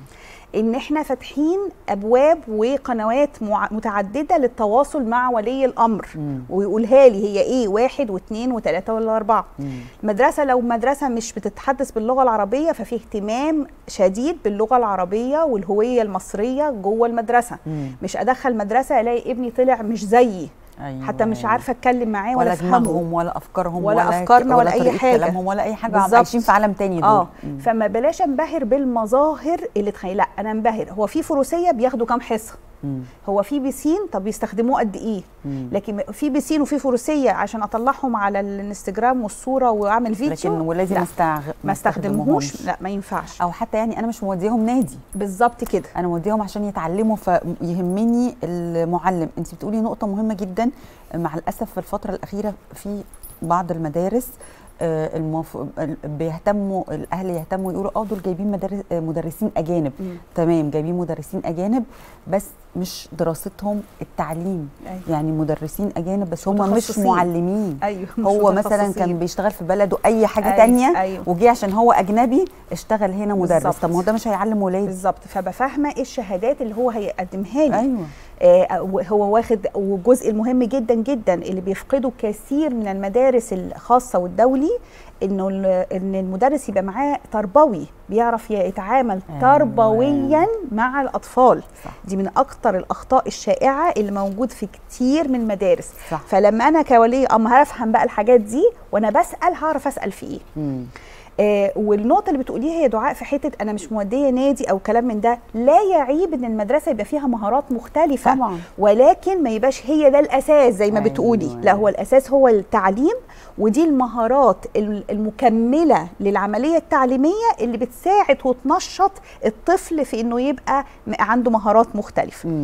ان احنا فاتحين ابواب وقنوات مع- متعدده للتواصل مع ولي الامر مم. ويقولها لي هي ايه واحد واثنين وثلاثه ولا اربعه مم. المدرسه لو مدرسه مش بتتحدث باللغه العربيه ففي اهتمام شديد باللغه العربيه والهويه المصريه جوه المدرسه مم. مش ادخل مدرسه الاقي ابني طلع مش زيي أيوة. حتى مش عارفه اتكلم معاه ولا ولا افهمه دماغهم ولا افكارهم ولا أفكارنا ولا أي طريقة حاجة. كلامهم ولا اي حاجه بالظبط. عايشين في عالم تاني دول اه مم. فما بلاش انبهر بالمظاهر اللي تخيل لا انا انبهر هو في فروسيه بياخدوا كام حصه مم. هو في بيسين طب بيستخدموه قد ايه مم. لكن في بيسين وفي فروسيه عشان اطلعهم على الانستجرام والصوره واعمل فيديو لكن ولازم لا. استغ... ما استخدمهوش لا ما ينفعش او حتى يعني انا مش موديهم نادي بالظبط كده انا موديهم عشان يتعلموا فيهمني المعلم انت بتقولي نقطه مهمه جدا مع الاسف في الفتره الاخيره في بعض المدارس آه، المف... ال- بيهتموا الاهل يهتموا يقولوا اه دول جايبين مدرس آه، مدرسين اجانب مم. تمام جايبين مدرسين اجانب بس مش دراستهم التعليم أيوة. يعني مدرسين اجانب بس هم مش متخصصين. معلمين ايوه مش هو مثلا متخصصين. كان بيشتغل في بلده اي حاجه أيوة، تانية أيوة. وجي عشان هو اجنبي اشتغل هنا مدرس بالظبط. طب ما هو ده مش هيعلم ولادي بالظبط فبفهمه ايه الشهادات اللي هو هيقدمها لي ايوه آه، هو واخد والجزء المهم جدا جدا اللي بيفقده كثير من المدارس الخاصه والدولي انه ال- ان المدرس يبقى معاه تربوي بيعرف يتعامل أيوة. تربويا مع الاطفال صح. دي من اكتر الاخطاء الشائعه اللي موجود في كتير من المدارس صح. فلما انا كولي امر هفهم بقى الحاجات دي وانا بسال هعرف اسال في ايه مم. آه والنقطة اللي بتقوليها هي دعاء في حتة أنا مش مودية نادي أو كلام من ده لا يعيب إن المدرسة يبقى فيها مهارات مختلفة طبعا. ولكن ما يبقاش هي ده الأساس زي ما أيوة. بتقولي لا هو الأساس هو التعليم ودي المهارات ال- المكملة للعملية التعليمية اللي بتساعد وتنشط الطفل في إنه يبقى م- عنده مهارات مختلفة مم.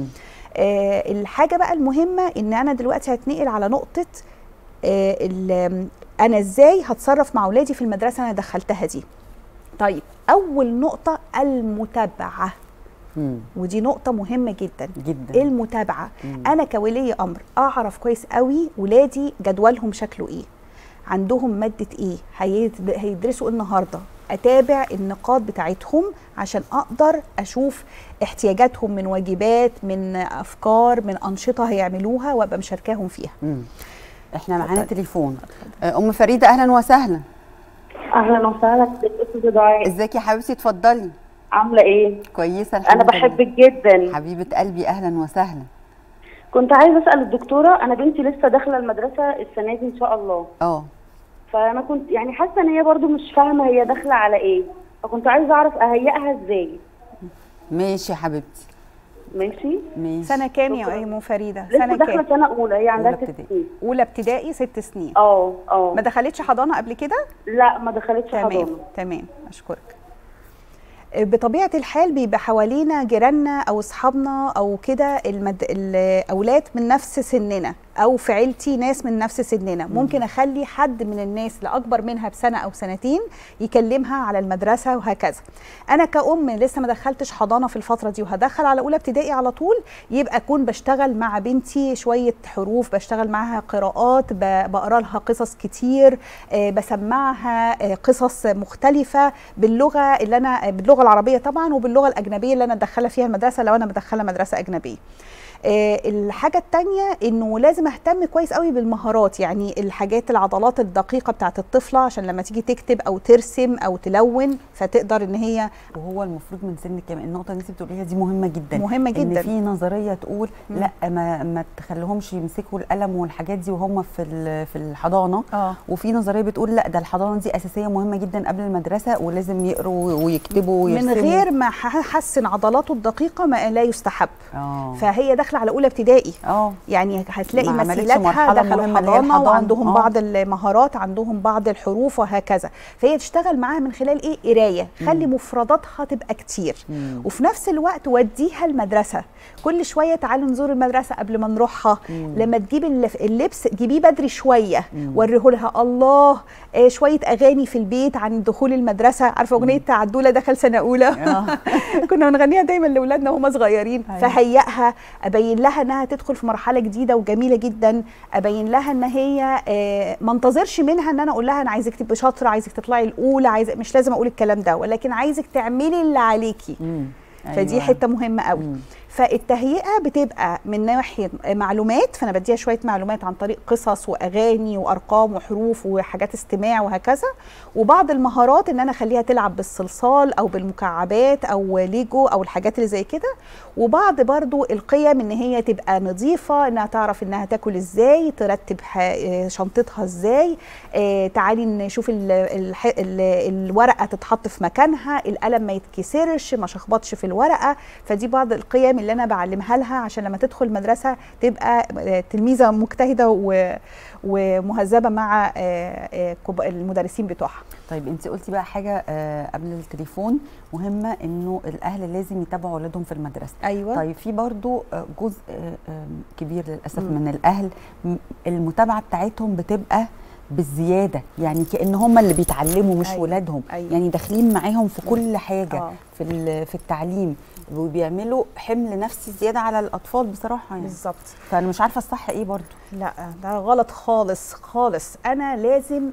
آه الحاجة بقى المهمة إن أنا دلوقتي هتنقل على نقطة آه ال- انا ازاي هتصرف مع اولادي في المدرسه انا دخلتها دي طيب اول نقطه المتابعه مم. ودي نقطه مهمه جدا جدا المتابعه مم. انا كولي امر اعرف كويس قوي ولادي جدولهم شكله ايه عندهم ماده ايه هيد- هيدرسوا إيه النهارده اتابع النقاط بتاعتهم عشان اقدر اشوف احتياجاتهم من واجبات من افكار من انشطه هيعملوها وابقى مشاركاهم فيها مم. احنا معانا اتفضلي. تليفون آه، ام فريده اهلا وسهلا اهلا وسهلا بك استاذه دعاء ازيك يا حبيبتي اتفضلي عامله ايه كويسه انا الحمد لله. بحبك جدا حبيبه قلبي اهلا وسهلا كنت عايزه اسال الدكتوره انا بنتي لسه داخله المدرسه السنه دي ان شاء الله اه فانا كنت يعني حاسه ان هي برضو مش فاهمه هي داخله على ايه فكنت عايزه اعرف اهيئها ازاي ماشي يا حبيبتي ماشي ماشي سنه كام يا شكراً. ام فريده لسه سنه داخله كام سنه اولى هي عندها أولى ست ابتدائي. سنين اولى ابتدائي ست سنين اه اه ما دخلتش حضانه قبل كده لا ما دخلتش تمام حضانه تمام اشكرك بطبيعه الحال بيبقى حوالينا جيراننا او اصحابنا او كده المد... الاولاد من نفس سننا او في عيلتي ناس من نفس سننا ممكن اخلي حد من الناس اللي اكبر منها بسنه او سنتين يكلمها على المدرسه وهكذا انا كأم لسه ما دخلتش حضانه في الفتره دي وهدخل على اولى ابتدائي على طول يبقى اكون بشتغل مع بنتي شويه حروف بشتغل معاها قراءات ب- بقرا لها قصص كتير آه، بسمعها آه، قصص مختلفه باللغه اللي انا باللغه العربيه طبعا وباللغه الاجنبيه اللي انا مدخله فيها المدرسه لو انا مدخله مدرسه اجنبيه آه، الحاجه التانية انه لازم اهتم كويس قوي بالمهارات يعني الحاجات العضلات الدقيقه بتاعت الطفله عشان لما تيجي تكتب او ترسم او تلون فتقدر ان هي وهو المفروض من سن كام النقطه اللي انت بتقوليها دي مهمه جدا مهمة ان جداً. في نظريه تقول مم. لا ما ما تخليهمش يمسكوا القلم والحاجات دي وهم في ال- في الحضانه اه وفي نظريه بتقول لا ده الحضانه دي اساسيه مهمه جدا قبل المدرسه ولازم يقروا ويكتبوا ويرسموا من غير ما حسن عضلاته الدقيقه ما لا يستحب اه فهي داخله على اولى ابتدائي اه يعني هتلاقي ما عملتش مثيلاتها مرحلة دخلوا مهمة اللي هي حضانه الحضانة. وعندهم آه. بعض المهارات عندهم بعض الحروف وهكذا فهي تشتغل معاها من خلال ايه قرايه خلي مفرداتها تبقى كتير مم. وفي نفس الوقت وديها المدرسه كل شويه تعالوا نزور المدرسه قبل ما نروحها لما تجيب اللف- اللبس جيبيه بدري شويه وريه لها الله آه شويه اغاني في البيت عن دخول المدرسه عارفه اغنيه عدوله دخل سنه اولى كنا بنغنيها دايما لاولادنا وهم صغيرين أيوة. فهيئها ابين لها انها تدخل في مرحله جديده وجميله جدا ابين لها ان هي آه، ما انتظرش منها ان انا اقول لها انا عايزك تبقي شاطره عايزك تطلعي الاولى عايزه مش لازم اقول الكلام ده ولكن عايزك تعملي اللي عليكي مم. فدي أيوة. حته مهمه قوي مم. فالتهيئه بتبقى من ناحيه معلومات فانا بديها شويه معلومات عن طريق قصص واغاني وارقام وحروف وحاجات استماع وهكذا وبعض المهارات ان انا اخليها تلعب بالصلصال او بالمكعبات او ليجو او الحاجات اللي زي كده وبعض برضو القيم ان هي تبقى نظيفه انها تعرف انها تاكل ازاي ترتب ح- آه، شنطتها ازاي آه، تعالي نشوف ال ال ال الورقه تتحط في مكانها القلم ما يتكسرش ما شخبطش في الورقه فدي بعض القيم اللي انا بعلمها لها عشان لما تدخل مدرسه تبقى آه، تلميذه مجتهده و- ومهذبه مع آه، آه، كب- المدرسين بتوعها طيب انت قلتي بقى حاجه آه، قبل التليفون مهمه انه الاهل لازم يتابعوا اولادهم في المدرسه ايوه طيب في برضو آه، جزء آه، آه، كبير للاسف مم. من الاهل م- المتابعه بتاعتهم بتبقى بالزياده يعني كان هم اللي بيتعلموا مش أيوة. ولادهم أيوة. يعني داخلين معاهم في كل حاجه آه. في ال- في التعليم وبيعملوا حمل نفسي زياده على الاطفال بصراحه يعني بالظبط فانا مش عارفه الصح ايه برضو لا ده غلط خالص خالص انا لازم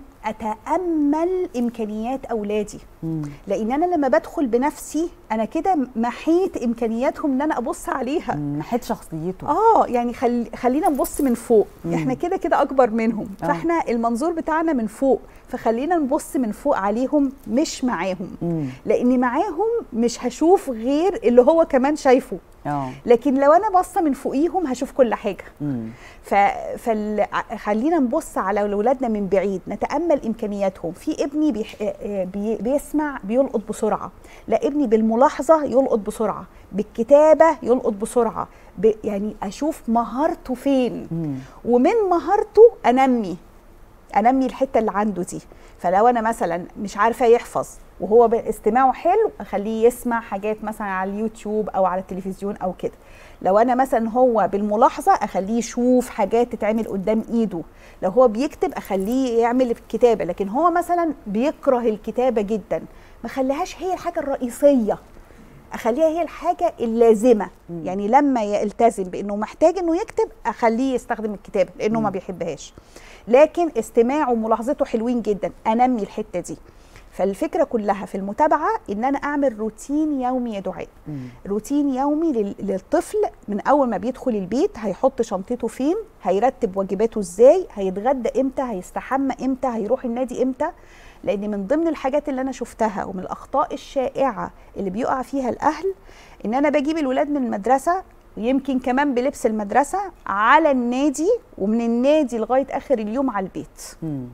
اتامل امكانيات اولادي مم. لان انا لما بدخل بنفسي انا كده محيت امكانياتهم ان انا ابص عليها من ناحيه شخصيته اه يعني خل... خلينا نبص من فوق مم. احنا كده كده اكبر منهم آه. فاحنا المنظور بتاعنا من فوق فخلينا نبص من فوق عليهم مش معاهم مم. لاني معاهم مش هشوف غير اللي هو كمان شايفه اه لكن لو انا باصه من فوقيهم هشوف كل حاجه مم. ف... فال... ع- خلينا نبص على اولادنا من بعيد نتامل امكانياتهم في ابني بيح... آه، آه، بي... بيسمع بيلقط بسرعه لا ابني بالملاحظه يلقط بسرعه بالكتابه يلقط بسرعه ب... يعني اشوف مهارته فين مم. ومن مهارته انمي انمي الحته اللي عنده دي فلو انا مثلا مش عارفه يحفظ وهو ب- استماعه حلو اخليه يسمع حاجات مثلا على اليوتيوب او على التلفزيون او كده لو انا مثلا هو بالملاحظه اخليه يشوف حاجات تتعمل قدام ايده لو هو بيكتب اخليه يعمل الكتابه لكن هو مثلا بيكره الكتابه جدا ما خليهاش هي الحاجه الرئيسيه اخليها هي الحاجه اللازمه مم. يعني لما يلتزم بانه محتاج انه يكتب اخليه يستخدم الكتابه لانه ما مم. بيحبهاش لكن استماعه وملاحظته حلوين جدا انمي الحته دي فالفكره كلها في المتابعه ان انا اعمل روتين يومي يا دعاء مم. روتين يومي لل- للطفل من اول ما بيدخل البيت هيحط شنطته فين هيرتب واجباته ازاي هيتغدى امتى هيستحمى امتى هيروح النادي امتى لان من ضمن الحاجات اللي انا شفتها ومن الاخطاء الشائعه اللي بيقع فيها الاهل ان انا بجيب الولاد من المدرسه ويمكن كمان بلبس المدرسه على النادي ومن النادي لغايه اخر اليوم على البيت مم.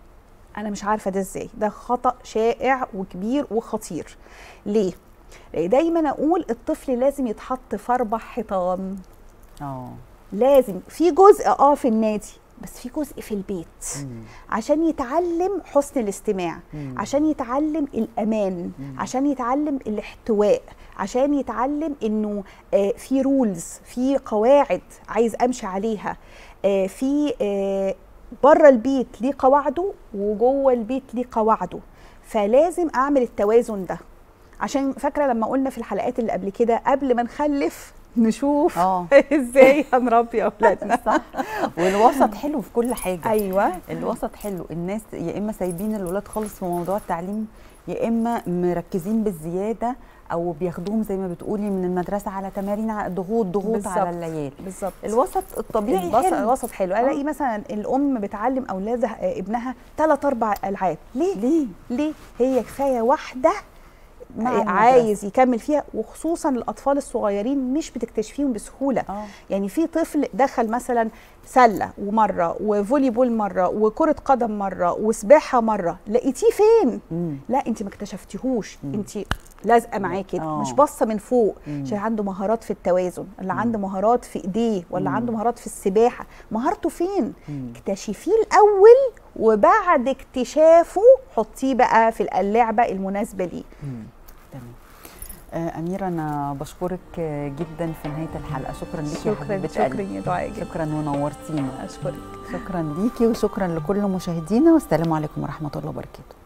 انا مش عارفه ده ازاي ده خطا شائع وكبير وخطير ليه لأن دايما اقول الطفل لازم يتحط في اربع حيطان اه لازم في جزء اه في النادي بس في جزء في البيت مم. عشان يتعلم حسن الاستماع مم. عشان يتعلم الامان مم. عشان يتعلم الاحتواء عشان يتعلم انه آه في رولز في قواعد عايز امشي عليها آه في آه بره البيت ليه قواعده وجوه البيت ليه قواعده فلازم اعمل التوازن ده عشان فاكره لما قلنا في الحلقات اللي قبل كده قبل ما نخلف نشوف اه ازاي هنربي اولادنا صح والوسط حلو في كل حاجه ايوه الوسط حلو الناس يا اما سايبين الولاد خالص في موضوع التعليم يا اما مركزين بالزياده او بياخدوهم زي ما بتقولي من المدرسه على تمارين ع- ضغوط ضغوط بالظبط. على العيال بالظبط الوسط الطبيعي الوسط, حلو الوسط حلو الاقي مثلا الام بتعلم اولادها آه، ابنها ثلاث اربع العاب ليه ليه ليه هي كفايه واحده مع آه، المدرسة. عايز يكمل فيها وخصوصا الاطفال الصغيرين مش بتكتشفيهم بسهوله اه يعني في طفل دخل مثلا سله ومره وفولي بول مره وكره قدم مره وسباحه مره لقيتيه فين مم. لا انت ما اكتشفتيهوش مم. انت لازقه معاه كده آه. مش باصه من فوق مم. عشان عنده مهارات في التوازن اللي عنده مهارات في ايديه ولا مم. عنده مهارات في السباحه مهارته فين مم. اكتشفيه الاول وبعد اكتشافه حطيه بقى في اللعبه المناسبه ليه مم. تمام آه، أميرة أنا بشكرك آه، جدا في نهاية الحلقة شكرا ليكي يا شكرا حبيبة شكرا قلبي يا دعاء جدا شكرا ونورتينا اشكرك شكرا ليكي وشكرا لكل مشاهدينا والسلام عليكم ورحمة الله وبركاته